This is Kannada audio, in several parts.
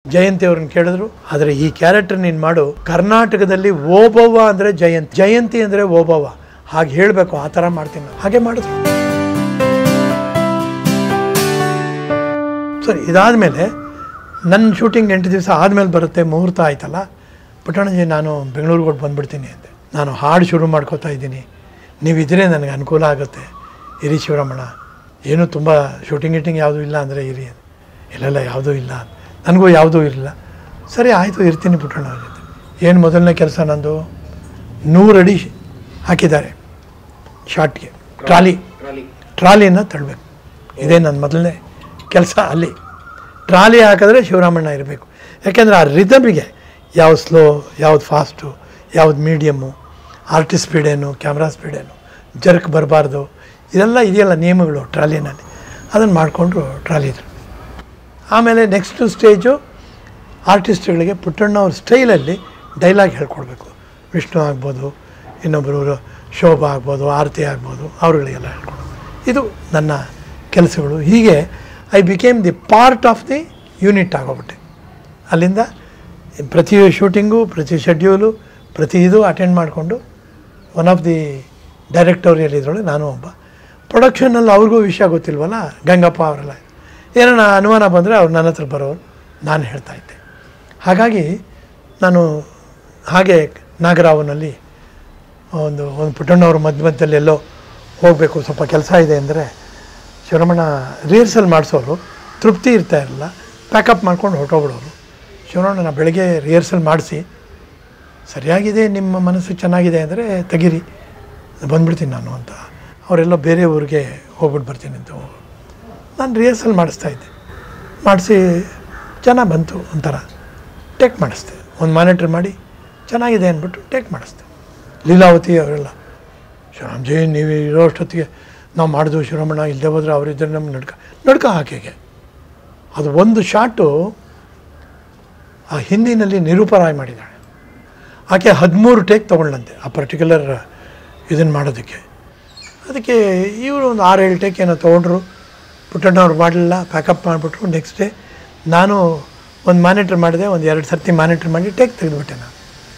ಜಯಂತಿ ಅವ್ರನ್ನ ಕೇಳಿದ್ರು ಆದರೆ ಈ ಕ್ಯಾರೆಕ್ಟರ್ ನೀನು ಮಾಡು ಕರ್ನಾಟಕದಲ್ಲಿ ಓಬವ್ವ ಅಂದರೆ ಜಯಂತಿ ಜಯಂತಿ ಅಂದರೆ ಓಬವ್ವ ಹಾಗೆ ಹೇಳಬೇಕು ಆ ಥರ ಮಾಡ್ತೀನಿ ನಾನು. ಹಾಗೆ ಮಾಡಿದ್ರು ಸರಿ ಇದಾದಮೇಲೆ ನನ್ನ ಶೂಟಿಂಗ್ ಎಂಟು ದಿವಸ ಆದಮೇಲೆ ಬರುತ್ತೆ ಮುಹೂರ್ತ ಆಯ್ತಲ್ಲ ಪುಟ್ಟಣಜಿ ನಾನು ಬೆಂಗಳೂರಿಗೆ ಹೊಟ್ಟು ಬಂದ್ಬಿಡ್ತೀನಿ ಅಂದೆ ನಾನು ಹಾಡು ಶುರು ಮಾಡ್ಕೋತಾ ಇದ್ದೀನಿ ನೀವಿದ್ರೆ ನನಗೆ ಅನುಕೂಲ ಆಗುತ್ತೆ ಇರಿ ಶಿವರಮಣ ಏನೂ ತುಂಬ ಶೂಟಿಂಗ್ ಗೀಟಿಂಗ್ ಯಾವುದೂ ಇಲ್ಲ ಅಂದರೆ ಇರಿ ಇಲ್ಲೆಲ್ಲ ಯಾವುದೂ ಇಲ್ಲ ನನಗೂ ಯಾವುದೂ ಇರಲಿಲ್ಲ ಸರಿ ಆಯಿತು ಇರ್ತೀನಿ ಪುಟ್ಟಣ್ಣ ಅವ್ರ ಜೊತೆ ಏನು ಮೊದಲನೇ ಕೆಲಸ ನಂದು ನೂರು ಅಡಿ ಹಾಕಿದ್ದಾರೆ ಶಾರ್ಟ್ಗೆ ಟ್ರಾಲಿ ಟ್ರಾಲಿನ ತಳ್ಳಬೇಕು ಇದೇ ನನ್ನ ಮೊದಲನೇ ಕೆಲಸ ಅಲ್ಲಿ ಟ್ರಾಲಿ ಹಾಕಿದ್ರೆ ಶಿವರಾಮಣ್ಣ ಇರಬೇಕು ಯಾಕೆಂದರೆ ಆ ರಿದಮಿಗೆ ಯಾವ್ದು ಸ್ಲೋ ಯಾವ್ದು ಫಾಸ್ಟು ಯಾವ್ದು ಮೀಡಿಯಮ್ಮು ಆರ್ಟಿಸ್ಟ್ ಸ್ಪೀಡೇನು ಕ್ಯಾಮ್ರಾ ಸ್ಪೀಡೇನು ಜರ್ಕ್ ಬರಬಾರ್ದು ಇದೆಲ್ಲ ಇದೆಯಲ್ಲ ನಿಯಮಗಳು ಟ್ರಾಲಿನಲ್ಲಿ ಅದನ್ನು ಮಾಡಿಕೊಂಡು ಟ್ರಾಲಿ ಇದ್ರು ಆಮೇಲೆ ನೆಕ್ಸ್ಟು ಸ್ಟೇಜು ಆರ್ಟಿಸ್ಟ್ಗಳಿಗೆ ಪುಟ್ಟಣ್ಣ ಅವ್ರ ಸ್ಟೈಲಲ್ಲಿ ಡೈಲಾಗ್ ಹೇಳ್ಕೊಡ್ಬೇಕು ವಿಷ್ಣು ಆಗ್ಬೋದು ಇನ್ನೊಬ್ಬರು ಶೋಭಾ ಆಗ್ಬೋದು ಆರತಿ ಆಗ್ಬೋದು ಅವ್ರುಗಳಿಗೆಲ್ಲ ಹೇಳ್ಕೊಡೋದು ಇದು ನನ್ನ ಕೆಲಸಗಳು ಹೀಗೆ I became the part of the unit ಆಗೋಗ್ಬಿಟ್ಟೆ ಅಲ್ಲಿಂದ ಪ್ರತಿ ಶೂಟಿಂಗು ಪ್ರತಿ ಶೆಡ್ಯೂಲು ಪ್ರತಿ ಇದು ಅಟೆಂಡ್ ಮಾಡಿಕೊಂಡು ಒನ್ ಆಫ್ ದಿ ಡೈರೆಕ್ಟೋರಿಯಲ್ ಇದ್ರೊಳಗೆ ನಾನು ಒಬ್ಬ ಪ್ರೊಡಕ್ಷನಲ್ಲಿ ಅವ್ರಿಗೂ ವಿಷಯ ಗೊತ್ತಿಲ್ವಲ್ಲ ಗಂಗಪ್ಪ ಅವರೆಲ್ಲ ಏನಾನ ಅನುಮಾನ ಬಂದರೆ ಅವ್ರು ನನ್ನ ಹತ್ರ ಬರೋರು ನಾನು ಹೇಳ್ತಾ ಇದ್ದೆ ಹಾಗಾಗಿ ನಾನು ಹಾಗೆ ನಾಗರಾವನಲ್ಲಿ ಒಂದು ಒಂದು ಪುಟ್ಟಣ್ಣವ್ರ ಮಧ್ಯ ಮಧ್ಯದಲ್ಲಿ ಎಲ್ಲೋ ಹೋಗಬೇಕು ಸ್ವಲ್ಪ ಕೆಲಸ ಇದೆ ಅಂದರೆ ಶಿವರಮಣ ರಿಹರ್ಸಲ್ ಮಾಡಿಸೋರು ತೃಪ್ತಿ ಇರ್ತಾ ಇರಲಿಲ್ಲ ಪ್ಯಾಕಪ್ ಮಾಡ್ಕೊಂಡು ಹೊರಟೋಗ್ಬಿಡೋರು ಶಿವರಮಣ ನಾ ಬೆಳಗ್ಗೆ ರಿಹರ್ಸಲ್ ಮಾಡಿಸಿ ಸರಿಯಾಗಿದೆ ನಿಮ್ಮ ಮನಸ್ಸು ಚೆನ್ನಾಗಿದೆ ಅಂದರೆ ತೆಗೀರಿ ಬಂದ್ಬಿಡ್ತೀನಿ ನಾನು ಅಂತ ಅವರೆಲ್ಲ ಬೇರೆ ಊರಿಗೆ ಹೋಗ್ಬಿಟ್ಟು ಬರ್ತೀನಿ ಅಂತ ನಾನು ರಿಹರ್ಸಲ್ ಮಾಡಿಸ್ತಾ ಇದ್ದೆ ಮಾಡಿಸಿ ಚೆನ್ನಾಗಿ ಬಂತು ಒಂಥರ ಟೇಕ್ ಮಾಡಿಸ್ದೆ ಒಂದು ಮಾನಿಟ್ರ್ ಮಾಡಿ ಚೆನ್ನಾಗಿದೆ ಅಂದ್ಬಿಟ್ಟು ಟೇಕ್ ಮಾಡಿಸ್ದೆ ಲೀಲಾವತಿ ಅವರೆಲ್ಲ ಶಿವರಾಮ್ಜಿ ನೀವು ಇರೋ ಅಷ್ಟೊತ್ತಿಗೆ ನಾವು ಮಾಡಿದ್ವು ಶಿವರಮಣ ಇಲ್ಲದೆ ಹೋದ್ರೆ ಅವರಿದ್ದರೆ ನಮ್ಗೆ ನಡ್ಕ ನಡ್ಕ ಹಾಕಿಗೆ ಅದು ಒಂದು ಶಾಟು ಆ ಹಿಂದಿನಲ್ಲಿ ನಿರೂಪರಾಯ್ ಮಾಡಿದ್ದಾಳೆ ಆಕೆ ಹದಿಮೂರು ಟೇಕ್ ತೊಗೊಂಡಂತೆ ಆ ಪರ್ಟಿಕ್ಯುಲರ್ ಇದನ್ನು ಮಾಡೋದಕ್ಕೆ ಅದಕ್ಕೆ ಇವರು ಒಂದು ಆರು ಏಳು ಟೇಕ್ ಏನೋ ತೊಗೊಂಡ್ರು ಪುಟ್ಟಣ್ಣವ್ರು ಮಾಡಲಿಲ್ಲ ಪ್ಯಾಕಪ್ ಮಾಡಿಬಿಟ್ರು ನೆಕ್ಸ್ಟ್ ಡೇ ನಾನು ಒಂದು ಮಾನಿಟ್ರ್ ಮಾಡಿದೆ ಒಂದು ಎರಡು ಸರ್ತಿ ಮಾನಿಟ್ರ್ ಮಾಡಿ ಟೇಕ್ ತೆಗೆದುಬಿಟ್ಟೆ ನಾನು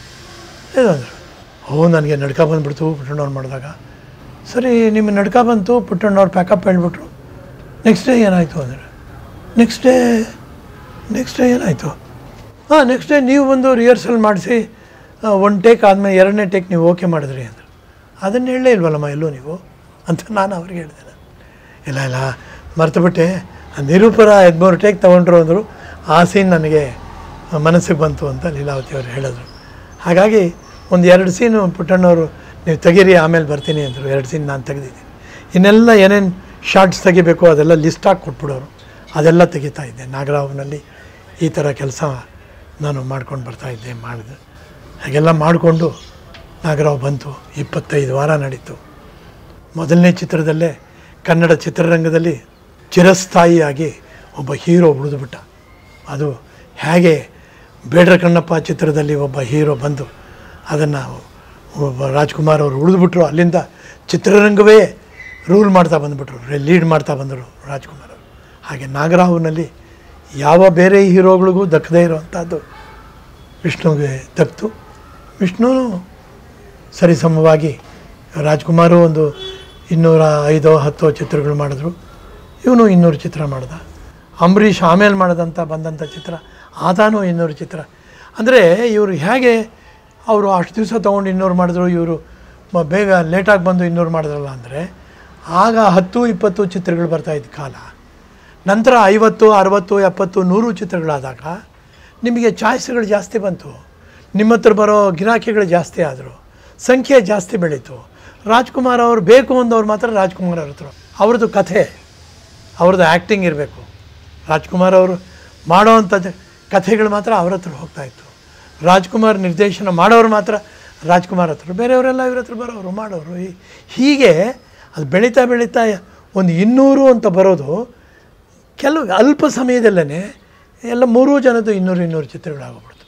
ಇದು ಅಂದರು ಓ ನನಗೆ ನಡ್ಕ ಬಂದುಬಿಡ್ತು ಪುಟ್ಟಣ್ಣವ್ರು ಮಾಡಿದಾಗ ಸರಿ ನಿಮ್ಮ ನಡ್ಕ ಬಂತು ಪುಟ್ಟಣ್ಣವ್ರು ಪ್ಯಾಕಪ್ ಹೇಳ್ಬಿಟ್ರು ನೆಕ್ಸ್ಟ್ ಡೇ ಏನಾಯಿತು ಅಂದರೆ ನೆಕ್ಸ್ಟ್ ಡೇ ನೆಕ್ಸ್ಟ್ ಡೇ ಏನಾಯಿತು ಹಾಂ ನೆಕ್ಸ್ಟ್ ಡೇ ನೀವು ಬಂದು ರಿಹರ್ಸಲ್ ಮಾಡಿಸಿ ಒಂದು ಟೇಕ್ ಆದಮೇಲೆ ಎರಡನೇ ಟೇಕ್ ನೀವು ಓಕೆ ಮಾಡಿದ್ರಿ ಅಂದರು ಅದನ್ನು ಹೇಳಲೇ ಇಲ್ವಲ್ಲಮ್ಮ ಎಲ್ಲೂ ನೀವು ಅಂತ ನಾನು ಅವ್ರಿಗೆ ಹೇಳಿದೆ ನಾನು. ಇಲ್ಲ ಇಲ್ಲ ಮರ್ತುಬಿಟ್ಟೆ ಆ ನಿರೂಪರ ಹದಿಮೂರು ಟೇಕ್ ತೊಗೊಂಡ್ರು ಅಂದರು ಆ ಸೀನ್ ನನಗೆ ಮನಸ್ಸಿಗೆ ಬಂತು ಅಂತ ಲೀಲಾವತಿ ಅವರು ಹೇಳಿದ್ರು ಹಾಗಾಗಿ ಒಂದು ಎರಡು ಸೀನು ಪುಟ್ಟಣ್ಣವರು ನೀವು ತೆಗೀರಿ ಆಮೇಲೆ ಬರ್ತೀನಿ ಅಂದರು ಎರಡು ಸೀನ್ ನಾನು ತೆಗೆದಿದ್ದೀನಿ ಇನ್ನೆಲ್ಲ ಏನೇನು ಶಾರ್ಟ್ಸ್ ತೆಗಿಬೇಕು ಅದೆಲ್ಲ ಲಿಸ್ಟ್ ಹಾಕಿ ಕೊಟ್ಬಿಡೋರು ಅದೆಲ್ಲ ತೆಗಿತಾ ಇದ್ದೆ ನಾಗರಾವ್ನಲ್ಲಿ ಈ ಥರ ಕೆಲಸ ನಾನು ಮಾಡ್ಕೊಂಡು ಬರ್ತಾಯಿದ್ದೆ ಮಾಡಿದೆ ಹಾಗೆಲ್ಲ ಮಾಡಿಕೊಂಡು ನಾಗರಾವ್ ಬಂತು ಇಪ್ಪತ್ತೈದು ವಾರ ನಡೀತು ಮೊದಲನೇ ಚಿತ್ರದಲ್ಲೇ ಕನ್ನಡ ಚಿತ್ರರಂಗದಲ್ಲಿ ಚಿರಸ್ಥಾಯಿಯಾಗಿ ಒಬ್ಬ ಹೀರೋ ಉಳಿದುಬಿಟ್ಟ ಅದು ಹೇಗೆ ಬೇಡ್ರ ಕಣ್ಣಪ್ಪ ಚಿತ್ರದಲ್ಲಿ ಒಬ್ಬ ಹೀರೋ ಬಂದು ಅದನ್ನು ಒಬ್ಬ ರಾಜ್ಕುಮಾರ್ ಅವರು ಉಳಿದುಬಿಟ್ರು ಅಲ್ಲಿಂದ ಚಿತ್ರರಂಗವೇ ರೂಲ್ ಮಾಡ್ತಾ ಬಂದುಬಿಟ್ರು ಲೀಡ್ ಮಾಡ್ತಾ ಬಂದರು ರಾಜ್ಕುಮಾರ್ ಅವರು ಹಾಗೆ ನಾಗರಾವ್ನಲ್ಲಿ ಯಾವ ಬೇರೆ ಹೀರೋಗಳಿಗೂ ದಕ್ಕದೇ ಇರುವಂಥದ್ದು ವಿಷ್ಣುವಿಗೆ ದಕ್ತು ವಿಷ್ಣುನು ಸರಿಸಮವಾಗಿ ರಾಜ್ಕುಮಾರು ಒಂದು ಇನ್ನೂರ ಐದೋ ಹತ್ತೋ ಚಿತ್ರಗಳು ಮಾಡಿದ್ರು ಇವನು ಇನ್ನೂರು ಚಿತ್ರ ಮಾಡ್ದ ಅಂಬರೀಷ್ ಆಮೇಲೆ ಮಾಡಿದಂಥ ಬಂದಂಥ ಚಿತ್ರ ಆದಾನು ಇನ್ನೂರು ಚಿತ್ರ ಅಂದರೆ ಇವರು ಹೇಗೆ ಅವರು ಅಷ್ಟು ದಿವಸ ತೊಗೊಂಡು ಇನ್ನೂರು ಮಾಡಿದ್ರು ಇವರು ಮ- ಬೇಗ ಲೇಟಾಗಿ ಬಂದು ಇನ್ನೂರು ಮಾಡಿದ್ರಲ್ಲ ಅಂದರೆ ಆಗ ಹತ್ತು ಇಪ್ಪತ್ತು ಚಿತ್ರಗಳು ಬರ್ತಾಯಿದ್ದ ಕಾಲ ನಂತರ ಐವತ್ತು ಅರವತ್ತು ಎಪ್ಪತ್ತು ನೂರು ಚಿತ್ರಗಳಾದಾಗ ನಿಮಗೆ ಚಾಯ್ಸ್ಗಳು ಜಾಸ್ತಿ ಬಂತು ನಿಮ್ಮ ಹತ್ರ ಬರೋ ಗಿರಾಕಿಗಳು ಜಾಸ್ತಿ ಆದರು ಸಂಖ್ಯೆ ಜಾಸ್ತಿ ಬೆಳೀತು ರಾಜ್ಕುಮಾರ್ ಅವರು ಬೇಕು ಅಂದವ್ರು ಮಾತ್ರ ರಾಜ್ಕುಮಾರ್ ಅವ್ರ ಹತ್ರ ಅವ್ರದ್ದು ಕಥೆ ಅವ್ರದ್ದು ಆ್ಯಕ್ಟಿಂಗ್ ಇರಬೇಕು ರಾಜ್ಕುಮಾರ್ ಅವರು ಮಾಡೋವಂಥ ಜ- ಕಥೆಗಳು ಮಾತ್ರ ಅವ್ರ ಹತ್ರ ಹೋಗ್ತಾಯಿತ್ತು ರಾಜ್ಕುಮಾರ್ ನಿರ್ದೇಶನ ಮಾಡೋರು ಮಾತ್ರ ರಾಜ್ಕುಮಾರ್ ಹತ್ರ ಬೇರೆಯವರೆಲ್ಲ ಇವ್ರ ಹತ್ರ ಬರೋರು ಮಾಡೋರು ಹೀ- ಹೀಗೆ ಅದು ಬೆಳೀತಾ ಬೆಳೀತಾ ಒಂದು ಇನ್ನೂರು ಅಂತ ಬರೋದು ಕೆಲವು ಅಲ್ಪ ಸಮಯದಲ್ಲೇ ಎಲ್ಲ ಮೂರೂ ಜನದ್ದು ಇನ್ನೂರು ಇನ್ನೂರು ಚಿತ್ರಗಳಾಗೋಗ್ಬಿಡ್ತು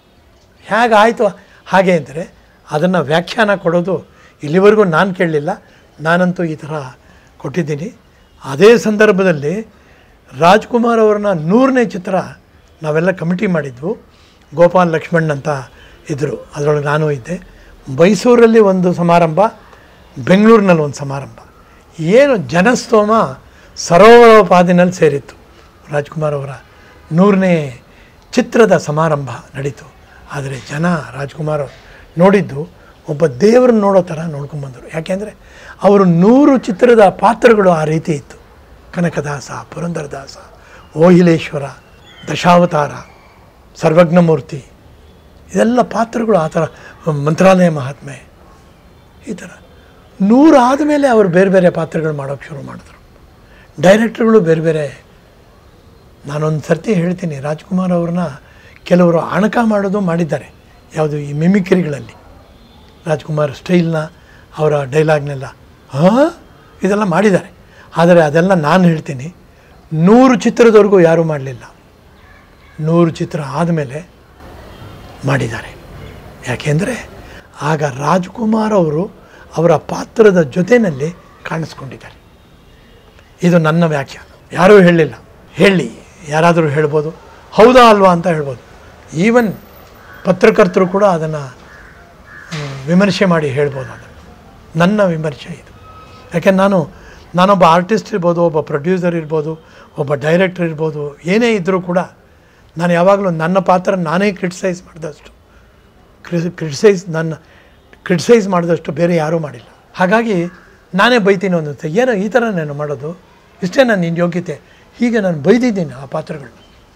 ಹೇಗಾಯಿತು ಹಾಗೆ ಅಂದರೆ ಅದನ್ನು ವ್ಯಾಖ್ಯಾನ ಕೊಡೋದು ಇಲ್ಲಿವರೆಗೂ ನಾನು ಕೇಳಲಿಲ್ಲ ನಾನಂತೂ ಈ ಥರ ಕೊಟ್ಟಿದ್ದೀನಿ ಅದೇ ಸಂದರ್ಭದಲ್ಲಿ ರಾಜ್ಕುಮಾರ್ ಅವ್ರನ್ನ ನೂರನೇ ಚಿತ್ರ ನಾವೆಲ್ಲ ಕಮಿಟಿ ಮಾಡಿದ್ವು ಗೋಪಾಲ್ ಲಕ್ಷ್ಮಣ್ ಅಂತ ಇದ್ದರು ಅದರೊಳಗೆ ನಾನು ಇದ್ದೆ ಮೈಸೂರಲ್ಲಿ ಒಂದು ಸಮಾರಂಭ ಬೆಂಗಳೂರಿನಲ್ಲಿ ಒಂದು ಸಮಾರಂಭ ಏನು ಜನಸ್ತೋಮ ಸರೋವರೋಪಾದಿನಲ್ಲಿ ಸೇರಿತ್ತು ರಾಜ್ಕುಮಾರ್ ಅವರ ನೂರನೇ ಚಿತ್ರದ ಸಮಾರಂಭ ನಡೀತು ಆದರೆ ಜನ ರಾಜ್ಕುಮಾರ್ ಅವ್ರು ನೋಡಿದ್ದು ಒಬ್ಬ ದೇವರನ್ನ ನೋಡೋ ಥರ ನೋಡ್ಕೊಂಬಂದರು ಯಾಕೆಂದರೆ ಅವರು ನೂರು ಚಿತ್ರದ ಪಾತ್ರಗಳು ಆ ರೀತಿ ಇತ್ತು ಕನಕದಾಸ ಪುರಂದರದಾಸ ಓಹಿಲೇಶ್ವರ ದಶಾವತಾರ ಸರ್ವಜ್ಞಮೂರ್ತಿ ಇದೆಲ್ಲ ಪಾತ್ರಗಳು ಆ ಥರ ಮಂತ್ರಾಲಯ ಮಹಾತ್ಮೆ ಈ ಥರ ನೂರು ಆದಮೇಲೆ ಅವರು ಬೇರೆ ಬೇರೆ ಪಾತ್ರಗಳು ಮಾಡೋಕ್ಕೆ ಶುರು ಮಾಡಿದ್ರು ಡೈರೆಕ್ಟ್ರುಗಳು ಬೇರೆ ಬೇರೆ ನಾನೊಂದು ಸರ್ತಿ ಹೇಳ್ತೀನಿ ರಾಜ್ಕುಮಾರ್ ಅವ್ರನ್ನ ಕೆಲವರು ಅಣಕ ಮಾಡೋದು ಮಾಡಿದ್ದಾರೆ ಯಾವುದು ಈ ಮಿಮಿಕ್ರಿಗಳಲ್ಲಿ ರಾಜ್ಕುಮಾರ್ ಸ್ಟೈಲ್ನ ಅವರ ಡೈಲಾಗ್ನೆಲ್ಲ ಹಾಂ ಇದೆಲ್ಲ ಮಾಡಿದ್ದಾರೆ ಆದರೆ ಅದೆಲ್ಲ ನಾನು ಹೇಳ್ತೀನಿ ನೂರು ಚಿತ್ರದವರೆಗೂ ಯಾರೂ ಮಾಡಲಿಲ್ಲ ನೂರು ಚಿತ್ರ ಆದಮೇಲೆ ಮಾಡಿದ್ದಾರೆ ಯಾಕೆಂದರೆ ಆಗ ರಾಜ್ಕುಮಾರ್ ಅವರು ಅವರ ಪಾತ್ರದ ಜೊತೆಯಲ್ಲಿ ಕಾಣಿಸ್ಕೊಂಡಿದ್ದಾರೆ ಇದು ನನ್ನ ವ್ಯಾಖ್ಯಾನ ಯಾರೂ ಹೇಳಲಿಲ್ಲ ಹೇಳಿ ಯಾರಾದರೂ ಹೇಳ್ಬೋದು ಹೌದಾ ಅಲ್ವಾ ಅಂತ ಹೇಳ್ಬೋದು ಈವನ್ ಪತ್ರಕರ್ತರು ಕೂಡ ಅದನ್ನು ವಿಮರ್ಶೆ ಮಾಡಿ ಹೇಳ್ಬೋದು ಅದನ್ನು ನನ್ನ ವಿಮರ್ಶೆ ಇದು ಯಾಕೆ ನಾನು ನಾನೊಬ್ಬ ಆರ್ಟಿಸ್ಟ್ ಇರ್ಬೋದು ಒಬ್ಬ ಪ್ರೊಡ್ಯೂಸರ್ ಇರ್ಬೋದು ಒಬ್ಬ ಡೈರೆಕ್ಟರ್ ಇರ್ಬೋದು ಏನೇ ಇದ್ದರೂ ಕೂಡ ನಾನು ಯಾವಾಗಲೂ ನನ್ನ ಪಾತ್ರ ನಾನೇ ಕ್ರಿಟಿಸೈಸ್ ಮಾಡಿದಷ್ಟು ಕ್ರಿಟಿಸೈಸ್ ನನ್ನ ಕ್ರಿಟಿಸೈಸ್ ಮಾಡಿದಷ್ಟು ಬೇರೆ ಯಾರೂ ಮಾಡಿಲ್ಲ ಹಾಗಾಗಿ ನಾನೇ ಬೈತೀನಿ ಒಂದೊಂದು ಏನೋ ಈ ಥರ ನಾನು ಮಾಡೋದು ಇಷ್ಟೇ ನನ್ನ ನಿನ್ನ ಯೋಗ್ಯತೆ ಹೀಗೆ ನಾನು ಬೈದಿದ್ದೀನಿ ಆ ಪಾತ್ರಗಳನ್ನ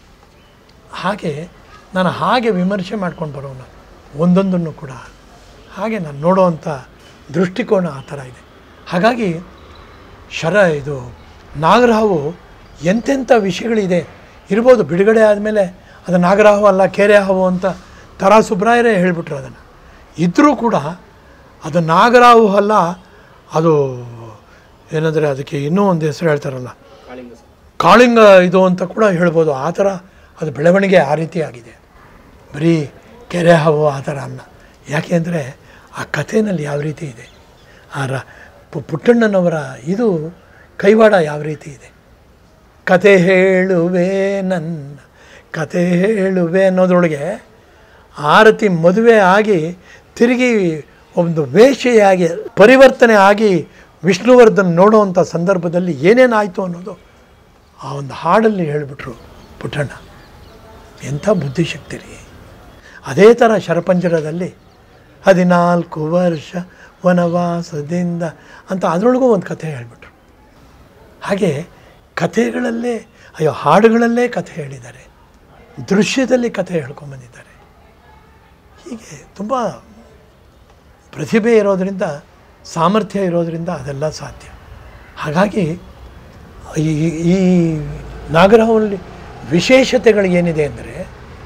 ಹಾಗೆ ನಾನು ಹಾಗೆ ವಿಮರ್ಶೆ ಮಾಡ್ಕೊಂಡು ಬರೋನು ಒಂದೊಂದನ್ನು ಕೂಡ ಹಾಗೆ ನಾನು ನೋಡೋವಂಥ ದೃಷ್ಟಿಕೋನ ಆ ಥರ ಇದೆ ಹಾಗಾಗಿ ಶರ ಇದು ನಾಗರಹಾವು ಎಂತೆಂಥ ವಿಷಯಗಳಿದೆ ಇರ್ಬೋದು ಬಿಡುಗಡೆ ಆದಮೇಲೆ ಅದು ನಾಗರಹಾವು ಅಲ್ಲ ಕೆರೆ ಹಾವು ಅಂತ ತರಾ ಸುಬ್ರಾಯರೇ ಹೇಳಿಬಿಟ್ರು ಅದನ್ನು ಇದ್ದರೂ ಕೂಡ ಅದು ನಾಗರಾವು ಅಲ್ಲ ಅದು ಏನಂದರೆ ಅದಕ್ಕೆ ಇನ್ನೂ ಒಂದು ಹೆಸರು ಹೇಳ್ತಾರಲ್ಲ ಕಾಳಿಂಗ ಇದು ಅಂತ ಕೂಡ ಹೇಳ್ಬೋದು ಆ ಥರ ಅದು ಬೆಳವಣಿಗೆ ಆ ರೀತಿ ಆಗಿದೆ ಬರೀ ಕೆರೆ ಹಾವು ಆ ಥರ ಅಲ್ಲ ಯಾಕೆ ಅಂದರೆ ಆ ಕಥೆಯಲ್ಲಿ ಯಾವ ರೀತಿ ಇದೆ ಆ ರ ಪು- ಪುಟ್ಟಣ್ಣನವರ ಇದು ಕೈವಾಡ ಯಾವ ರೀತಿ ಇದೆ ಕತೆ ಹೇಳುವೆ ನನ್ನ ಕತೆ ಹೇಳುವೆ ಅನ್ನೋದ್ರೊಳಗೆ ಆರತಿ ಮದುವೆ ಆಗಿ ತಿರುಗಿ ಒಂದು ವೇಷೆಯಾಗಿ ಪರಿವರ್ತನೆ ಆಗಿ ವಿಷ್ಣುವರ್ಧನ್ ನೋಡುವಂಥ ಸಂದರ್ಭದಲ್ಲಿ ಏನೇನಾಯಿತು ಅನ್ನೋದು ಆ ಒಂದು ಹಾಡಲ್ಲಿ ಹೇಳಿಬಿಟ್ರು ಪುಟ್ಟಣ್ಣ ಎಂಥ ಬುದ್ಧಿಶಕ್ತಿ ರೀ ಅದೇ ಥರ ಶರಪಂಜರದಲ್ಲಿ ಹದಿನಾಲ್ಕು ವರ್ಷ ವನವಾಸದಿಂದ ಅಂತ ಅದರೊಳಗೂ ಒಂದು ಕಥೆ ಹೇಳಿಬಿಟ್ರು ಹಾಗೆ ಕಥೆಗಳಲ್ಲೇ ಅಯ್ಯೋ ಹಾಡುಗಳಲ್ಲೇ ಕಥೆ ಹೇಳಿದ್ದಾರೆ ದೃಶ್ಯದಲ್ಲಿ ಕಥೆ ಹೇಳ್ಕೊಂಬಂದಿದ್ದಾರೆ ಹೀಗೆ ತುಂಬ ಪ್ರತಿಭೆ ಇರೋದರಿಂದ ಸಾಮರ್ಥ್ಯ ಇರೋದರಿಂದ ಅದೆಲ್ಲ ಸಾಧ್ಯ ಹಾಗಾಗಿ ಈ ಈ ನಾಗರಹವಲ್ಲಿ ವಿಶೇಷತೆಗಳು ಏನಿದೆ ಅಂದರೆ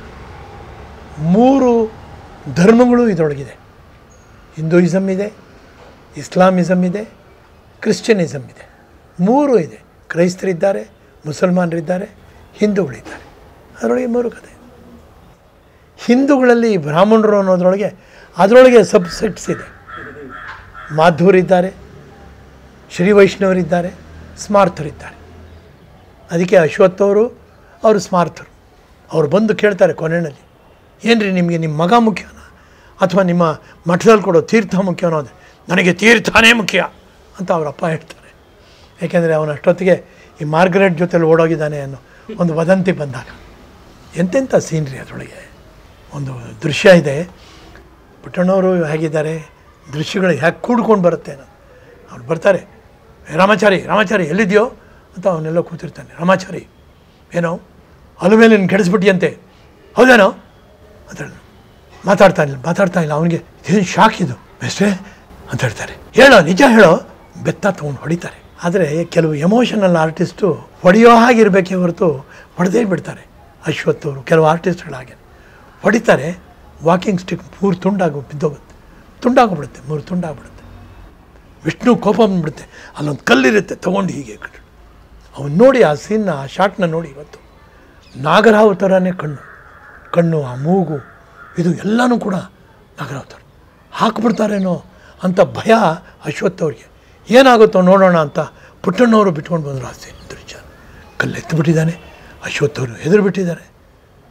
ಮೂರು ಧರ್ಮಗಳು ಇದರೊಳಗಿದೆ ಹಿಂದೂಯಿಸಮ್ ಇದೆ ಇಸ್ಲಾಮಿಸಮ್ ಇದೆ ಕ್ರಿಶ್ಚಿಯನಿಸಮ್ ಇದೆ ಮೂರು ಇದೆ ಕ್ರೈಸ್ತರಿದ್ದಾರೆ ಮುಸಲ್ಮಾನರಿದ್ದಾರೆ ಹಿಂದೂಗಳಿದ್ದಾರೆ ಅದರೊಳಗೆ ಮೂರು ಕಥೆ ಹಿಂದೂಗಳಲ್ಲಿ ಬ್ರಾಹ್ಮಣರು ಅನ್ನೋದ್ರೊಳಗೆ ಅದರೊಳಗೆ ಸಬ್ಸೆಟ್ಸ್ ಇದೆ ಮಾಧ್ವರಿದ್ದಾರೆ ಶ್ರೀ ವೈಷ್ಣವರಿದ್ದಾರೆ ಸ್ಮಾರ್ಥರಿದ್ದಾರೆ ಅದಕ್ಕೆ ಅಶ್ವತ್ಥವರು ಅವರು ಸ್ಮಾರ್ಥರು ಅವ್ರು ಬಂದು ಕೇಳ್ತಾರೆ ಕೊನೆಯಲ್ಲಿ ಏನು ರೀ ನಿಮಗೆ ನಿಮ್ಮ ಮಗ ಮುಖ್ಯನಾ ಅಥವಾ ನಿಮ್ಮ ಮಠದಲ್ಲಿ ಕೊಡೋ ತೀರ್ಥ ಮುಖ್ಯನೋ ಅಂದರೆ ನನಗೆ ತೀರ್ಥನೇ ಮುಖ್ಯ ಅಂತ ಅವ್ರ ಅಪ್ಪ ಹೇಳ್ತಾರೆ ಯಾಕೆಂದರೆ ಅವನ ಅಷ್ಟೊತ್ತಿಗೆ ಈ ಮಾರ್ಗರೆಟ್ ಜೊತೆಲಿ ಓಡೋಗಿದ್ದಾನೆ ಅನ್ನೋ ಒಂದು ವದಂತಿ ಬಂದಾಗ ಎಂತೆಂಥ ಸೀನ್ರಿ ಅದರೊಳಗೆ ಒಂದು ದೃಶ್ಯ ಇದೆ ಪುಟ್ಟಣ್ಣವರು ಹೇಗಿದ್ದಾರೆ ದೃಶ್ಯಗಳು ಹೇಗೆ ಕೂಡ್ಕೊಂಡು ಬರುತ್ತೆ ಅನ್ನೋದು ಅವ್ರು ಬರ್ತಾರೆ "ಏ ರಾಮಾಚಾರಿ ರಾಮಾಚಾರಿ ಎಲ್ಲಿದೆಯೋ ಅಂತ ಅವನೆಲ್ಲ ಕೂತಿರ್ತಾನೆ ರಾಮಾಚಾರಿ ಏನೋ ಅಲ್ಲ ಮೇಲೆ ನೀನು ಕೆಡಿಸ್ಬಿಟ್ಟಿಯಂತೆ ಹೌದೇನೋ ಅಂತ ಹೇಳಿ ಮಾತಾಡ್ತಾ ಇಲ್ಲ ಮಾತಾಡ್ತಾ ಇಲ್ಲ ಅವನಿಗೆ ಏನು ಶಾಕ್ ಇದು ಬೆಸ್ಟೇ ಅಂತ ಹೇಳ್ತಾರೆ ಹೇಳೋ ನಿಜ ಹೇಳೋ ಬೆತ್ತ ತೊಗೊಂಡು ಹೊಡಿತಾರೆ ಆದರೆ ಕೆಲವು ಎಮೋಷನಲ್ ಆರ್ಟಿಸ್ಟು ಹೊಡೆಯೋ ಹಾಗಿರಬೇಕೇ ಹೊರತು ಹೊಡೆದೇ ಬಿಡ್ತಾರೆ ಅಶ್ವಥ್ ಅವರು ಕೆಲವು ಆರ್ಟಿಸ್ಟ್ಗಳಾಗೆ ಹೊಡಿತಾರೆ ವಾಕಿಂಗ್ ಸ್ಟಿಕ್ ಮೂರು ತುಂಡಾಗಿ ಬಿದ್ದೋಗುತ್ತೆ ತುಂಡಾಗ್ಬಿಡುತ್ತೆ ಮೂರು ತುಂಡಾಗ್ಬಿಡುತ್ತೆ ವಿಷ್ಣು ಕೋಪ ಬಂದ್ಬಿಡುತ್ತೆ ಅಲ್ಲೊಂದು ಕಲ್ಲಿರುತ್ತೆ ತೊಗೊಂಡು ಹೀಗೆ ಕಟ್ಟು ಅವನು ನೋಡಿ ಆ ಸೀನ್ನ ಆ ಶಾಟ್ನ ನೋಡಿ ಇವತ್ತು ನಾಗರಾವ್ ಥರನೇ ಕಣ್ಣು ಕಣ್ಣು ಆ ಮೂಗು ಇದು ಎಲ್ಲನೂ ಕೂಡ ನಾಗರಾವ್ ಥರ ಹಾಕ್ಬಿಡ್ತಾರೇನೋ ಅಂತ ಭಯ ಅಶ್ವಥ್ ಅವ್ರಿಗೆ ಏನಾಗುತ್ತೋ ನೋಡೋಣ ಅಂತ ಪುಟ್ಟಣ್ಣವರು ಬಿಟ್ಕೊಂಡು ಬಂದರು ಆ ಸೀನ್ ದೃಶ್ಯ ಕಲ್ಲು ಎತ್ತಿಬಿಟ್ಟಿದ್ದಾನೆ ಅಶ್ವಥ್ ಅವರು ಹೆದರು ಬಿಟ್ಟಿದ್ದಾರೆ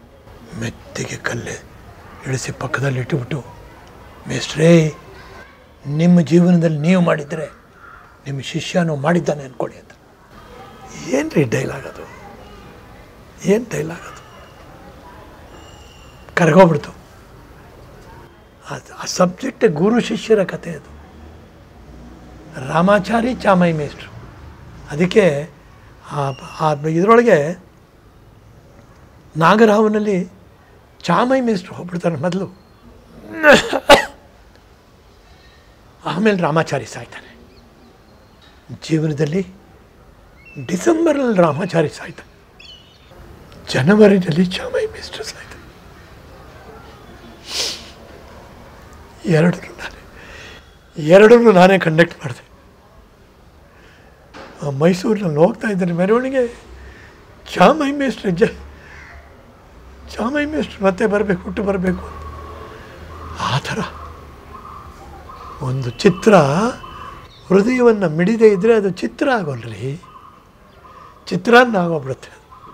ಮೆತ್ತಿಗೆ ಕಲ್ಲೆ ಇಳಿಸಿ ಪಕ್ಕದಲ್ಲಿ ಇಟ್ಟುಬಿಟ್ಟು ಮೇಸ್ಟ್ರೇ ನಿಮ್ಮ ಜೀವನದಲ್ಲಿ ನೀವು ಮಾಡಿದರೆ ನಿಮ್ಮ ಶಿಷ್ಯನೂ ಮಾಡಿದ್ದಾನೆ ಅಂದ್ಕೊಳ್ಳಿ ಅಂತ ಏನು ರೀ ಡೈಲಾಗ್ ಅದು ಏನು ಡೈಲಾಗ್ ಅದು ಕರ್ಗೋಗ್ಬಿಡ್ತು ಅದು ಆ ಸಬ್ಜೆಕ್ಟ್ ಗುರು ಶಿಷ್ಯರ ಕಥೆ ಅದು ರಾಮಾಚಾರಿ ಚಾಮೈ ಮೇಷ್ಟ್ರು ಅದಕ್ಕೆ ಆ ಆ ಇದರೊಳಗೆ ನಾಗರಾವನಲ್ಲಿ ಚಾಮೈ ಮೇಷ್ಟ್ರು ಹೋಗ್ಬಿಡ್ತಾರೆ ಮೊದಲು ಆಮೇಲೆ ರಾಮಾಚಾರಿ ಸಾಯ್ತಾನೆ ಜೀವನದಲ್ಲಿ ಡಿಸೆಂಬರಲ್ಲಿ ರಾಮಾಚಾರಿ ಸಾಯ್ತಾನೆ ಜನವರಿನಲ್ಲಿ ಚಾಮೈ ಮೇಷ್ಟ್ರು ಸಾಯ್ತಾನೆ ಎರಡನ್ನೂ ನಾನೇ ಎರಡನ್ನೂ ನಾನೇ ಕಂಡಕ್ಟ್ ಮಾಡಿದೆ ಆ ಮೈಸೂರಿನಲ್ಲಿ ಹೋಗ್ತಾ ಇದ್ದಾರೆ ಮೆರವಣಿಗೆ ಚಾಮೈ ಮೇಷ್ಟ್ರು ಜ ಚಾಮೈ ಮೇಷ್ಟ್ರು ಮತ್ತೆ ಬರಬೇಕು ಹುಟ್ಟು ಬರಬೇಕು ಆ ಥರ ಒಂದು ಚಿತ್ರ ಹೃದಯವನ್ನು ಮಿಡಿದೇ ಇದ್ದರೆ ಅದು ಚಿತ್ರ ಆಗೋಲ್ರಿ ಚಿತ್ರಾನ್ನ ಆಗೋಗ್ಬಿಡುತ್ತೆ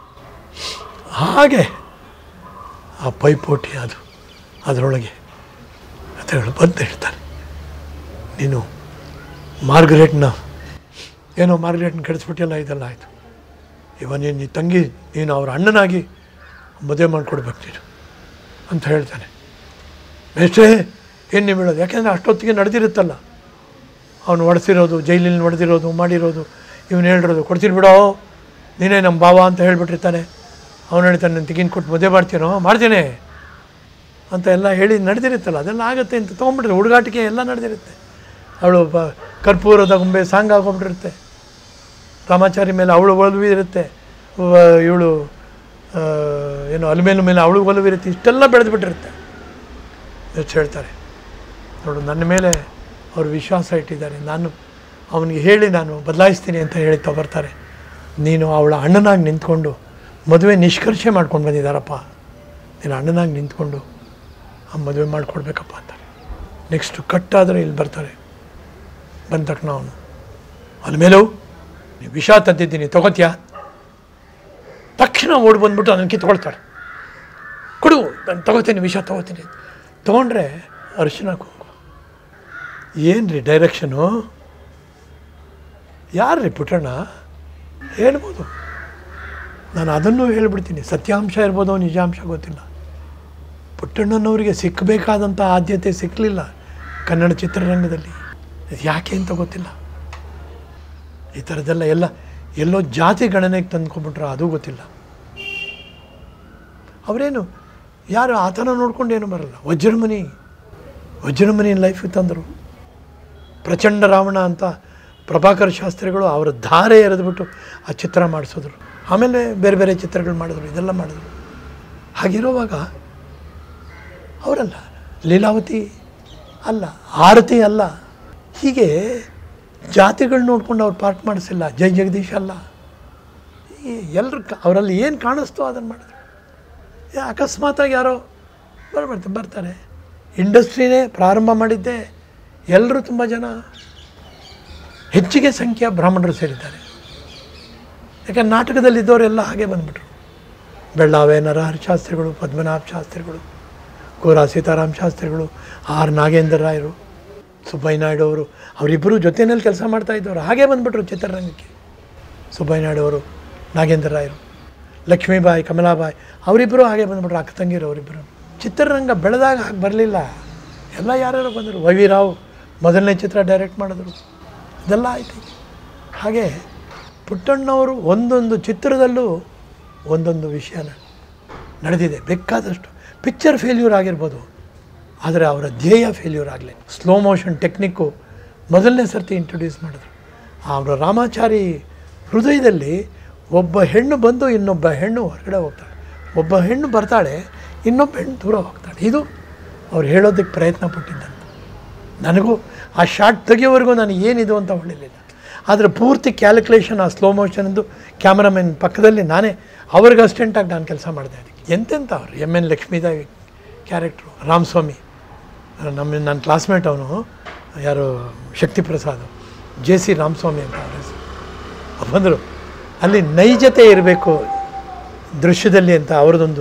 ಹಾಗೆ ಆ ಪೈಪೋಟಿ ಅದು ಅದರೊಳಗೆ ಕಥೆಗಳು ಬಂದು ಹೇಳ್ತಾರೆ ನೀನು ಮಾರ್ಗರೇಟ್ನ ಏನೋ ಮಾರ್ಗರೇಟ್ನ ಕೆಡಿಸ್ಬಿಟ್ಟಿಲ್ಲ ಇದೆಲ್ಲ ಆಯಿತು ಇವ ನೀನು ನೀ ತಂಗಿ ನೀನು ಅವ್ರ ಅಣ್ಣನಾಗಿ ಮದುವೆ ಮಾಡಿಕೊಡ್ಬೇಕು ನೀನು ಅಂತ ಹೇಳ್ತಾನೆ ಮೇಷ್ಟ್ರೇ ಏನು ನೀವು ಹೇಳೋದು ಯಾಕೆಂದರೆ ಅಷ್ಟೊತ್ತಿಗೆ ನಡೆದಿರುತ್ತಲ್ಲ ಅವನು ಹೊಡೆಸಿರೋದು ಜೈಲಿನ ಹೊಡೆದಿರೋದು ಮಾಡಿರೋದು ಇವನು ಹೇಳಿರೋದು ಕೊಡ್ತೀನಿ ಬಿಡೋ ನೀನೇ ನಮ್ಮ ಭಾವ ಅಂತ ಹೇಳ್ಬಿಟ್ಟಿರ್ತಾನೆ ಅವನು ಹೇಳ್ತಾನೆ ನಾನು ತೆಗಿನ್ ಕೊಟ್ಟು ಮದುವೆ ಮಾಡ್ತೀನೋ ಮಾಡ್ತೀನಿ ಅಂತ ಎಲ್ಲ ಹೇಳಿ ನಡೆದಿರುತ್ತಲ್ಲ ಅದೆಲ್ಲ ಆಗುತ್ತೆ ಅಂತ ತೊಗೊಂಬಿಟ್ರೆ ಹುಡುಗಾಟಿಕೆ ಎಲ್ಲ ನಡೆದಿರುತ್ತೆ ಅವಳು ಬ ಕರ್ಪೂರದ ಗೊಂಬೆ ಸಾಂಗ್ ಆಗೋಗ್ಬಿಟ್ಟಿರುತ್ತೆ ರಾಮಾಚಾರಿ ಮೇಲೆ ಅವಳು ಒಲವು ಇರುತ್ತೆ ಇವಳು ಏನು ಅಲ್ಮೇಲ ಮೇಲೆ ಅವಳು ಒಲವು ಇರುತ್ತೆ ಇಷ್ಟೆಲ್ಲ ಬೆಳೆದುಬಿಟ್ಟಿರುತ್ತೆ ಎಷ್ಟು ಹೇಳ್ತಾರೆ ನೋಡು ನನ್ನ ಮೇಲೆ ಅವರು ವಿಶ್ವಾಸ ಇಟ್ಟಿದ್ದಾರೆ ನಾನು ಅವನಿಗೆ ಹೇಳಿ ನಾನು ಬದಲಾಯಿಸ್ತೀನಿ ಅಂತ ಹೇಳಿ ತಗೊಬರ್ತಾರೆ ನೀನು ಅವಳ ಅಣ್ಣನಾಗಿ ನಿಂತ್ಕೊಂಡು ಮದುವೆ ನಿಷ್ಕರ್ಷೆ ಮಾಡ್ಕೊಂಡು ಬಂದಿದ್ದಾರಪ್ಪ ನೀನು ಅಣ್ಣನಾಗಿ ನಿಂತ್ಕೊಂಡು ಆ ಮದುವೆ ಮಾಡಿಕೊಡ್ಬೇಕಪ್ಪ ಅಂತಾರೆ ನೆಕ್ಸ್ಟು ಕಟ್ಟಾದರೆ ಇಲ್ಲಿ ಬರ್ತಾರೆ ಬಂದ ತಕ್ಷಣ ಅವನು ಅಲ್ಮೇಲೂ ನೀವು ವಿಷ ತಂದಿದ್ದೀನಿ ತಗೋತೀಯಾ ತಕ್ಷಣ ಓಡಿ ಬಂದ್ಬಿಟ್ಟು ಅದನ್ನು ಕಿತ್ಕೊಳ್ತಾಳೆ ಕೊಡು ನಾನು ತಗೋತೀನಿ ವಿಷ ತಗೋತೀನಿ ತೊಗೊಂಡ್ರೆ ಅರಿಶಿನ ಕುಂಕುಮ ಏನು ರೀ ಡೈರೆಕ್ಷನು ಯಾರು ರೀ ಪುಟ್ಟಣ್ಣ ಹೇಳ್ಬೋದು ನಾನು ಅದನ್ನು ಹೇಳ್ಬಿಡ್ತೀನಿ ಸತ್ಯಾಂಶ ಇರ್ಬೋದು ನಿಜಾಂಶ ಗೊತ್ತಿಲ್ಲ ಪುಟ್ಟಣ್ಣನವರಿಗೆ ಸಿಕ್ಕಬೇಕಾದಂಥ ಆದ್ಯತೆ ಸಿಕ್ಕಲಿಲ್ಲ ಕನ್ನಡ ಚಿತ್ರರಂಗದಲ್ಲಿ ಇದು ಯಾಕೆ ಅಂತ ಗೊತ್ತಿಲ್ಲ ಈ ಥರದ್ದೆಲ್ಲ ಎಲ್ಲ ಎಲ್ಲೋ ಜಾತಿ ಗಣನೆಗೆ ತಂದ್ಕೊಂಡ್ಬಿಟ್ರೆ ಅದು ಗೊತ್ತಿಲ್ಲ ಅವರೇನು ಯಾರು ಆ ಥರ ನೋಡ್ಕೊಂಡು ಏನು ಬರಲ್ಲ ವಜ್ರಮುನಿ ವಜ್ರಮುನಿ ಲೈಫ್ ತಂದರು ಪ್ರಚಂಡ ರಾವಣ ಅಂತ ಪ್ರಭಾಕರ್ ಶಾಸ್ತ್ರಿಗಳು ಅವರ ಧಾರೆ ಎರೆದ್ಬಿಟ್ಟು ಆ ಚಿತ್ರ ಮಾಡಿಸಿದ್ರು ಆಮೇಲೆ ಬೇರೆ ಬೇರೆ ಚಿತ್ರಗಳು ಮಾಡಿದ್ರು ಇದೆಲ್ಲ ಮಾಡಿದ್ರು ಹಾಗಿರುವಾಗ ಅವರಲ್ಲ ಲೀಲಾವತಿ ಅಲ್ಲ ಆರತಿ ಅಲ್ಲ ಹೀಗೆ ಜಾತಿಗಳು ನೋಡ್ಕೊಂಡು ಅವ್ರು ಪಾರ್ಟ್ ಮಾಡಿಸಿಲ್ಲ ಜೈ ಜಗದೀಶ್ ಅಲ್ಲ ಎಲ್ಲರೂ ಅವರಲ್ಲಿ ಏನು ಕಾಣಿಸ್ತೋ ಅದನ್ನು ಮಾಡಿದ್ರು ಏ, ಅಕಸ್ಮಾತಾಗಿ ಯಾರೋ ಬರ್ಬರ್ತಾರೆ ಬರ್ತಾರೆ ಇಂಡಸ್ಟ್ರಿನೇ ಪ್ರಾರಂಭ ಮಾಡಿದ್ದೆ ಎಲ್ಲರೂ ತುಂಬ ಜನ ಹೆಚ್ಚಿಗೆ ಸಂಖ್ಯೆಯ ಬ್ರಾಹ್ಮಣರು ಸೇರಿದ್ದಾರೆ ಯಾಕೆ ನಾಟಕದಲ್ಲಿದ್ದವರೆಲ್ಲ ಹಾಗೆ ಬಂದ್ಬಿಟ್ರು ಬೆಳ್ಳಾವೆ ನರಹರಿ ಶಾಸ್ತ್ರಿಗಳು ಪದ್ಮನಾಭ ಶಾಸ್ತ್ರಿಗಳು ಗೋರಾ ಸೀತಾರಾಮ್ ಶಾಸ್ತ್ರಿಗಳು ಆರ್ ನಾಗೇಂದ್ರ ರಾಯರು ಸುಬ್ಬಯ್ಯ ನಾಯ್ಡು ಅವರು ಅವರಿಬ್ಬರು ಜೊತೆಯಲ್ಲಿ ಕೆಲಸ ಮಾಡ್ತಾ ಇದ್ದವರು ಹಾಗೆ ಬಂದ್ಬಿಟ್ರು ಚಿತ್ರರಂಗಕ್ಕೆ ಸುಬ್ಬಯ್ಯ ನಾಯ್ಡು ಅವರು ನಾಗೇಂದ್ರ ರಾಯರು ಲಕ್ಷ್ಮೀಬಾಯಿ ಕಮಲಾಬಾಯಿ ಅವರಿಬ್ಬರು ಹಾಗೆ ಬಂದ್ಬಿಟ್ರು ಅಕ್ಕ ತಂಗಿರು ಅವರಿಬ್ಬರು ಚಿತ್ರರಂಗ ಬೆಳೆದಾಗ ಹಾಗೆ ಬರಲಿಲ್ಲ ಎಲ್ಲ ಯಾರ್ಯಾರು ಬಂದರು ವೈ ವಿ ರಾವ್ ಮೊದಲನೇ ಚಿತ್ರ ಡೈರೆಕ್ಟ್ ಮಾಡಿದ್ರು ಇದೆಲ್ಲ ಆಯ್ತು ಹಾಗೆ ಪುಟ್ಟಣ್ಣವರು ಒಂದೊಂದು ಚಿತ್ರದಲ್ಲೂ ಒಂದೊಂದು ವಿಷಯನ ನಡೆದಿದೆ ಬೇಕಾದಷ್ಟು ಪಿಕ್ಚರ್ ಫೇಲ್ಯೂರ್ ಆಗಿರ್ಬೋದು ಆದರೆ ಅವರ ಧ್ಯೇಯ ಫೇಲ್ಯೂರ್ ಆಗಲಿ ಸ್ಲೋ ಮೋಷನ್ ಟೆಕ್ನಿಕ್ಕು ಮೊದಲನೇ ಸರ್ತಿ ಇಂಟ್ರೊಡ್ಯೂಸ್ ಮಾಡಿದ್ರು ಅವರ ರಾಮಾಚಾರಿ ಹೃದಯದಲ್ಲಿ ಒಬ್ಬ ಹೆಣ್ಣು ಬಂದು ಇನ್ನೊಬ್ಬ ಹೆಣ್ಣು ಹೊರಗಡೆ ಹೋಗ್ತಾಳೆ ಒಬ್ಬ ಹೆಣ್ಣು ಬರ್ತಾಳೆ ಇನ್ನೊಬ್ಬ ಹೆಣ್ಣು ದೂರ ಹೋಗ್ತಾಳೆ ಇದು ಅವ್ರು ಹೇಳೋದಕ್ಕೆ ಪ್ರಯತ್ನ ಪಟ್ಟಿದ್ದಂತ ನನಗೂ ಆ ಶಾರ್ಟ್ ತೆಗಿಯೋವರೆಗೂ ನಾನು ಏನಿದು ಅಂತ ಹೊಳಿಲಿಲ್ಲ ಆದರೆ ಪೂರ್ತಿ ಕ್ಯಾಲ್ಕುಲೇಷನ್ ಆ ಸ್ಲೋ ಮೋಷನ್ದು ಕ್ಯಾಮ್ರಾಮನ್ ಪಕ್ಕದಲ್ಲಿ ನಾನೇ ಅವ್ರಿಗೆ ಅಸ್ಟೆಂಟಾಗಿ ನಾನು ಕೆಲಸ ಮಾಡಿದೆ ಅದಕ್ಕೆ ಎಂತೆಂಥ ಅವರು M N Lakshmidevi character Ramaswamy ನಮ್ಮ ನನ್ನ ಕ್ಲಾಸ್ಮೇಟ್ ಅವನು ಯಾರು ಶಕ್ತಿ ಪ್ರಸಾದ್ ಜೆ ಸಿ ರಾಮಸ್ವಾಮಿ ಅಂತ ಅವ್ರ ಹೆಸರು ಬಂದರು ಅಲ್ಲಿ ನೈಜತೆ ಇರಬೇಕು ದೃಶ್ಯದಲ್ಲಿ ಅಂತ ಅವ್ರದ್ದೊಂದು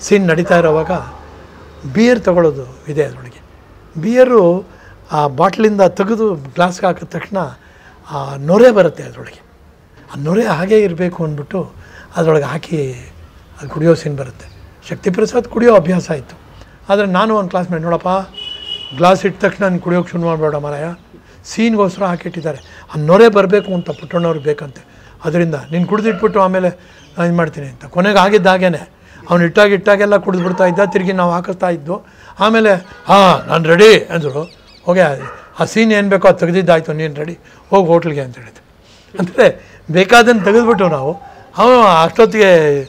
ಸೀನ್ ನಡೀತಾ ಇರೋವಾಗ ಬಿಯರ್ ತಗೊಳ್ಳೋದು ಇದೆ ಅದರೊಳಗೆ ಬಿಯರು ಆ ಬಾಟ್ಲಿಂದ ತೆಗೆದು ಗ್ಲಾಸ್ಗೆ ಹಾಕಿದ ತಕ್ಷಣ ಆ ನೊರೆ ಬರುತ್ತೆ ಅದರೊಳಗೆ ಆ ನೊರೆ ಹಾಗೇ ಇರಬೇಕು ಅಂದ್ಬಿಟ್ಟು ಅದರೊಳಗೆ ಹಾಕಿ ಅದು ಕುಡಿಯೋ ಸೀನ್ ಬರುತ್ತೆ ಶಕ್ತಿ ಪ್ರಸಾದ್ ಕುಡಿಯೋ ಅಭ್ಯಾಸ ಆಯಿತು ಆದರೆ ನಾನು ಒಂದು ಕ್ಲಾಸ್ ಮೇಲೆ ನೋಡಪ್ಪ ಗ್ಲಾಸ್ ಇಟ್ಟ ತಕ್ಷಣ ನಾನು ಕುಡಿಯೋಕೆ ಶುರು ಮಾಡಬೇಡ ಮಾರಾಯ ಸೀನ್ಗೋಸ್ಕರ ಹಾಕಿಟ್ಟಿದ್ದಾರೆ ಆ ನೊರೆ ಬರಬೇಕು ಅಂತ ಪುಟ್ಟಣ್ಣವ್ರಿಗೆ ಬೇಕಂತೆ ಅದರಿಂದ ನೀನು ಕುಡಿದಿಟ್ಬಿಟ್ಟು ಆಮೇಲೆ ನಾನು ಇದು ಮಾಡ್ತೀನಿ ಅಂತ ಕೊನೆಗೆ ಆಗಿದ್ದಾಗೇನೆ ಅವ್ನು ಇಟ್ಟಾಗ ಇಟ್ಟಾಗೆಲ್ಲ ಕುಡಿದ್ಬಿಡ್ತಾ ಇದ್ದ ತಿರುಗಿ ನಾವು ಹಾಕಿಸ್ತಾ ಇದ್ದು ಆಮೇಲೆ ಹಾಂ ನಾನು ರೆಡಿ ಅಂದರು ಹೋಗಿ ಆ ಸೀನ್ ಏನು ಬೇಕೋ ಅದು ತೆಗೆದಿದ್ದಾಯ್ತು ನೀನು ರೆಡಿ ಹೋಗಿ ಹೋಟ್ಲಿಗೆ ಅಂತ ಹೇಳಿದ್ದು ಅಂದರೆ ಬೇಕಾದನ್ನು ತೆಗೆದುಬಿಟ್ಟು ನಾವು ಅವನು ಅಷ್ಟೊತ್ತಿಗೆ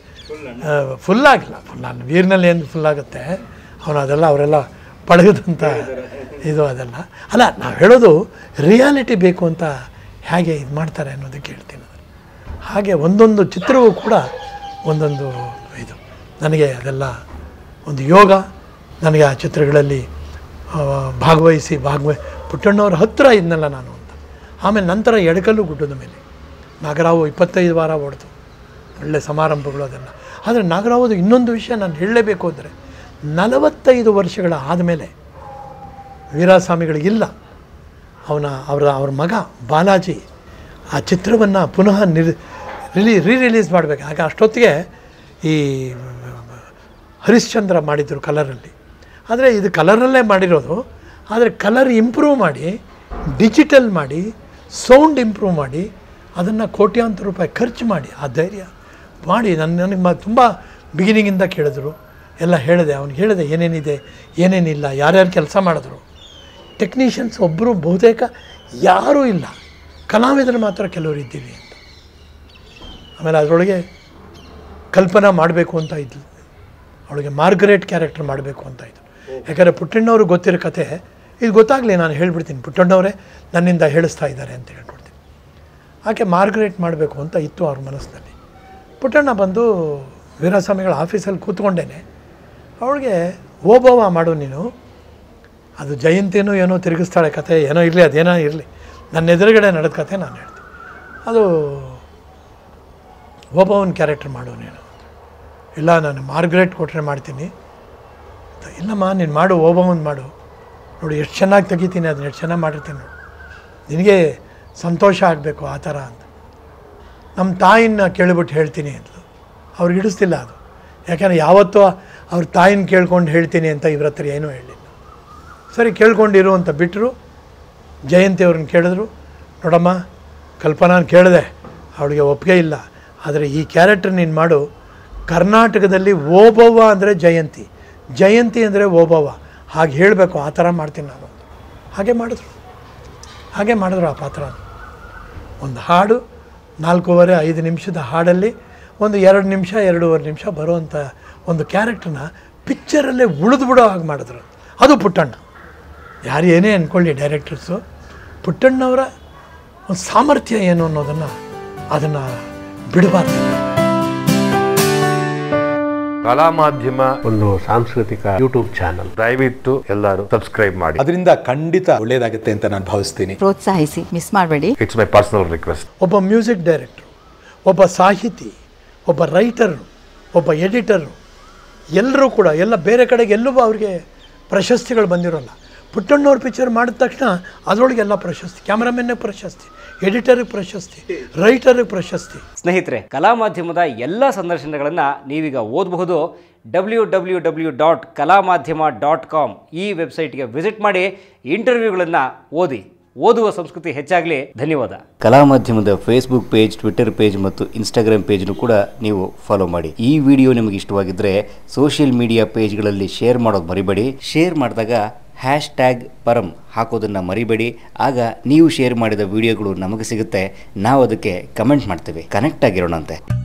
ಫುಲ್ ಆಗಿಲ್ಲ ಫುಲ್ ನಾನು ನೀರಿನಲ್ಲಿ ಏನು ಫುಲ್ ಆಗುತ್ತೆ ಅವನು ಅದೆಲ್ಲ ಅವರೆಲ್ಲ ಪಳಗದಂಥ ಇದು ಅದೆಲ್ಲ ಅಲ್ಲ ನಾವು ಹೇಳೋದು ರಿಯಾಲಿಟಿ ಬೇಕು ಅಂತ ಹೇಗೆ ಇದು ಮಾಡ್ತಾರೆ ಅನ್ನೋದಕ್ಕೆ ಹೇಳ್ತೀನಿ ನಾನು. ಹಾಗೆ ಒಂದೊಂದು ಚಿತ್ರವೂ ಕೂಡ ಒಂದೊಂದು ಇದು ನನಗೆ ಅದೆಲ್ಲ ಒಂದು ಯೋಗ ನನಗೆ ಆ ಚಿತ್ರಗಳಲ್ಲಿ ಆ, ಭಾಗವಹಿಸಿ ಭಾಗವಹಿ ಪುಟ್ಟಣ್ಣವ್ರ ಹತ್ತಿರ ಇದ್ನಲ್ಲ ನಾನು ಅಂತ ಆಮೇಲೆ ನಂತರ ಎಡಕಲ್ಲು ಗುಡ್ಡದ ಮೇಲೆ ನಾಗರಾವು ಇಪ್ಪತ್ತೈದು ವಾರ ಓಡ್ತು ಒಳ್ಳೆ ಸಮಾರಂಭಗಳು ಅದೆಲ್ಲ ಆದರೆ ನಾಗರಾವದು ಇನ್ನೊಂದು ವಿಷಯ ನಾನು ಹೇಳಲೇಬೇಕು ಅಂದರೆ ನಲವತ್ತೈದು ವರ್ಷಗಳ ಆದಮೇಲೆ ವೀರಾಸ್ವಾಮಿಗಳಿಗಿಲ್ಲ ಅವನ ಅವರ ಅವ್ರ ಮಗ ಬಾಲಾಜಿ ಆ ಚಿತ್ರವನ್ನು ಪುನಃ ನಿರ್ ರಿಲೀ ರೀ ರಿಲೀಸ್ ಮಾಡಬೇಕು ಆಗ ಅಷ್ಟೊತ್ತಿಗೆ ಈ ಹರಿಶ್ಚಂದ್ರ ಮಾಡಿದರು ಕಲರಲ್ಲಿ ಆದರೆ ಇದು ಕಲರಲ್ಲೇ ಮಾಡಿರೋದು ಆದರೆ ಕಲರ್ ಇಂಪ್ರೂವ್ ಮಾಡಿ ಡಿಜಿಟಲ್ ಮಾಡಿ ಸೌಂಡ್ ಇಂಪ್ರೂವ್ ಮಾಡಿ ಅದನ್ನು ಕೋಟ್ಯಾಂತರ ರೂಪಾಯಿ ಖರ್ಚು ಮಾಡಿ ಆ ಧೈರ್ಯ ಮಾಡಿ ನನ್ನ ನನಗೆ ಮ ತುಂಬ ಬಿಗಿನಿಂಗಿಂದ ಕೇಳಿದ್ರು ಎಲ್ಲ ಹೇಳಿದೆ ಅವ್ನಿಗೆ ಹೇಳಿದೆ ಏನೇನಿದೆ ಏನೇನಿಲ್ಲ ಯಾರ್ಯಾರು ಕೆಲಸ ಮಾಡಿದ್ರು ಟೆಕ್ನಿಷಿಯನ್ಸ್ ಒಬ್ಬರು ಬಹುತೇಕ ಯಾರೂ ಇಲ್ಲ ಕಲಾವಿದರು ಮಾತ್ರ ಕೆಲವರು ಇದ್ದೀವಿ ಅಂತ ಆಮೇಲೆ ಅದರೊಳಗೆ ಕಲ್ಪನಾ ಮಾಡಬೇಕು ಅಂತ ಇದ್ಲು ಅವಳಿಗೆ ಮಾರ್ಗರೇಟ್ ಕ್ಯಾರೆಕ್ಟರ್ ಮಾಡಬೇಕು ಅಂತ ಇತ್ತು ಯಾಕಂದರೆ ಪುಟ್ಟಣ್ಣವ್ರಿಗೆ ಗೊತ್ತಿರೋ ಕತೆ ಇದು ಗೊತ್ತಾಗಲಿ ನಾನು ಹೇಳ್ಬಿಡ್ತೀನಿ ಪುಟ್ಟಣ್ಣವರೇ ನನ್ನಿಂದ ಹೇಳಿಸ್ತಾ ಇದ್ದಾರೆ ಅಂತ ಹೇಳ್ಕೊಡ್ತೀನಿ ಆಕೆ ಮಾರ್ಗರೇಟ್ ಮಾಡಬೇಕು ಅಂತ ಇತ್ತು ಅವ್ರ ಮನಸ್ಸಿನಲ್ಲಿ ಪುಟ್ಟಣ್ಣ ಬಂದು ವೀರಸ್ವಾಮಿಗಳ ಆಫೀಸಲ್ಲಿ ಕೂತ್ಕೊಂಡೇನೆ ಅವಳಿಗೆ ಓಬವ್ವ ಮಾಡು ನೀನು ಅದು ಜಯಂತಿನೂ ಏನೋ ತಿರುಗಿಸ್ತಾಳೆ ಕತೆ ಏನೋ ಇರಲಿ ಅದೇನೋ ಇರಲಿ ನನ್ನ ಎದುರುಗಡೆ ನಡೆದ ಕತೆ ನಾನು ಹೇಳ್ತೀನಿ ಅದು ಓಬವ್ವನ ಕ್ಯಾರೆಕ್ಟರ್ ಮಾಡು ನೀನು ಇಲ್ಲ ನಾನು ಮಾರ್ಗ್ರೆಟ್ ಕೊಟ್ಟರೆ ಮಾಡ್ತೀನಿ ಅಂತ, ಇಲ್ಲಮ್ಮ ನೀನು ಮಾಡು ಓಬವ್ವನ್ ಮಾಡು ನೋಡಿ ಎಷ್ಟು ಚೆನ್ನಾಗಿ ತೆಗಿತೀನಿ ಅದನ್ನ ಎಷ್ಟು ಚೆನ್ನಾಗಿ ಮಾಡಿರ್ತೀನಿ ನೋಡು ನಿನಗೆ ಸಂತೋಷ ಆಗಬೇಕು ಆ ಥರ ಅಂತ ನಮ್ಮ ತಾಯಿನ ಕೇಳಿಬಿಟ್ಟು ಹೇಳ್ತೀನಿ ಅಂದ್ಲು ಅವ್ರಿಗೆ ಹಿಡಿಸ್ತಿಲ್ಲ ಅದು ಯಾಕಂದರೆ ಯಾವತ್ತೂ ಅವ್ರ ತಾಯಿನ ಕೇಳ್ಕೊಂಡು ಹೇಳ್ತೀನಿ ಅಂತ ಇವ್ರ ಹತ್ರ ಏನೂ ಹೇಳಿಲ್ಲ ಸರಿ ಕೇಳ್ಕೊಂಡಿರು ಅಂತ ಬಿಟ್ಟರು ಜಯಂತಿ ಅವ್ರನ್ನ ಕೇಳಿದ್ರು ನೋಡಮ್ಮ ಕಲ್ಪನಾನ ಕೇಳಿದೆ ಅವಳಿಗೆ ಒಪ್ಪಿಗೆ ಇಲ್ಲ ಆದರೆ ಈ ಕ್ಯಾರೆಕ್ಟರ್ ನೀನು ಮಾಡು ಕರ್ನಾಟಕದಲ್ಲಿ ಓಬವ್ವ ಅಂದರೆ ಜಯಂತಿ ಜಯಂತಿ ಅಂದರೆ ಓಬವ್ವ ಹಾಗೆ ಹೇಳಬೇಕು ಆ ಥರ ಮಾಡ್ತೀನಿ ನಾನು ಹಾಗೆ ಮಾಡಿದ್ರು ಹಾಗೆ ಮಾಡಿದ್ರು ಆ ಪಾತ್ರ ಒಂದು ಹಾಡು ನಾಲ್ಕೂವರೆ ಐದು ನಿಮಿಷದ ಹಾಡಲ್ಲಿ ಒಂದು ಎರಡು ನಿಮಿಷ ಎರಡೂವರೆ ನಿಮಿಷ ಬರುವಂಥ ಒಂದು ಕ್ಯಾರೆಕ್ಟರ್ನ ಪಿಕ್ಚರಲ್ಲೇ ಉಳಿದು ಬಿಡೋ ಹಾಗೆ ಮಾಡಿದ್ರು ಅದು ಪುಟ್ಟಣ್ಣ ಯಾರು ಏನೇ ಅಂದ್ಕೊಳ್ಳಿ ಡೈರೆಕ್ಟರ್ಸು ಪುಟ್ಟಣ್ಣವರ ಒಂದು ಸಾಮರ್ಥ್ಯ ಏನು ಅನ್ನೋದನ್ನು ಅದನ್ನು ಬಿಡಬಾರ್ದು ಕಲಾ ಮಾಧ್ಯಮ ಒಂದು ಸಾಂಸ್ಕೃತಿಕ ಯೂಟ್ಯೂಬ್ ಚಾನಲ್ ದಯವಿಟ್ಟು ಎಲ್ಲರೂ ಸಬ್ಸ್ಕ್ರೈಬ್ ಮಾಡಿ ಅದರಿಂದ ಖಂಡಿತ ಒಳ್ಳೆಯದಾಗುತ್ತೆ ಅಂತ ನಾನು ಭಾವಿಸ್ತೀನಿ ಪ್ರೋತ್ಸಾಹಿಸಿ ಮಿಸ್ ಮಾಡಬೇಡಿ ಇಟ್ಸ್ ಮೈ ಪರ್ಸನಲ್ ರಿಕ್ವೆಸ್ಟ್ ಒಬ್ಬ ಮ್ಯೂಸಿಕ್ ಡೈರೆಕ್ಟ್ರು ಒಬ್ಬ ಸಾಹಿತಿ ಒಬ್ಬ ರೈಟರು ಒಬ್ಬ ಎಡಿಟರು ಎಲ್ಲರೂ ಕೂಡ ಎಲ್ಲ ಬೇರೆ ಕಡೆಗೆ ಎಲ್ಲೂ ಅವ್ರಿಗೆ ಪ್ರಶಸ್ತಿಗಳು ಬಂದಿರೋಲ್ಲ ಪುಟ್ಟಣ್ಣವ್ರ ಪಿಕ್ಚರ್ ಮಾಡಿದ ತಕ್ಷಣ ಅದರೊಳಗೆಲ್ಲ ಪ್ರಶಸ್ತಿ ಕ್ಯಾಮ್ರಾಮನ್ನಿಗೆ ಪ್ರಶಸ್ತಿ ಎಡಿಟರಿಗೆ ಪ್ರಶಸ್ತಿ ರೈಟರಿಗೆ ಪ್ರಶಸ್ತಿ ಸ್ನೇಹಿತರೆ ಕಲಾ ಮಾಧ್ಯಮದ ಎಲ್ಲ ಸಂದರ್ಶನಗಳನ್ನು ನೀವೀಗ ಓದಬಹುದು ಡಬ್ಲ್ಯೂ ಡಬ್ಲ್ಯೂ ಡಬ್ಲ್ಯೂ ಡಾಟ್ ಕಲಾ ಮಾಧ್ಯಮ ಡಾಟ್ ಕಾಮ್ ಈ ವೆಬ್ಸೈಟ್ಗೆ ವಿಸಿಟ್ ಮಾಡಿ ಇಂಟರ್ವ್ಯೂಗಳನ್ನು ಓದಿ ಓದುವ ಸಂಸ್ಕೃತಿ ಹೆಚ್ಚಾಗಲಿ ಧನ್ಯವಾದ ಕಲಾ ಮಾಧ್ಯಮದ ಫೇಸ್ಬುಕ್ ಪೇಜ್ ಟ್ವಿಟರ್ ಪೇಜ್ ಮತ್ತು ಇನ್ಸ್ಟಾಗ್ರಾಮ್ ಪೇಜ್ನು ಕೂಡ ನೀವು ಫಾಲೋ ಮಾಡಿ ಈ ವಿಡಿಯೋ ನಿಮಗೆ ಇಷ್ಟವಾಗಿದ್ದರೆ ಸೋಷಿಯಲ್ ಮೀಡಿಯಾ ಪೇಜ್ಗಳಲ್ಲಿ ಶೇರ್ ಮಾಡೋದು ಮರಿಬೇಡಿ ಶೇರ್ ಮಾಡಿದಾಗ ಹ್ಯಾಶ್ ಟ್ಯಾಗ್ ಪರಂ ಹಾಕೋದನ್ನು ಮರಿಬೇಡಿ ಆಗ ನೀವು ಶೇರ್ ಮಾಡಿದ ವಿಡಿಯೋಗಳು ನಮಗೆ ಸಿಗುತ್ತೆ ನಾವು ಅದಕ್ಕೆ ಕಮೆಂಟ್ ಮಾಡ್ತೇವೆ ಕನೆಕ್ಟ್ ಆಗಿರೋಣಂತೆ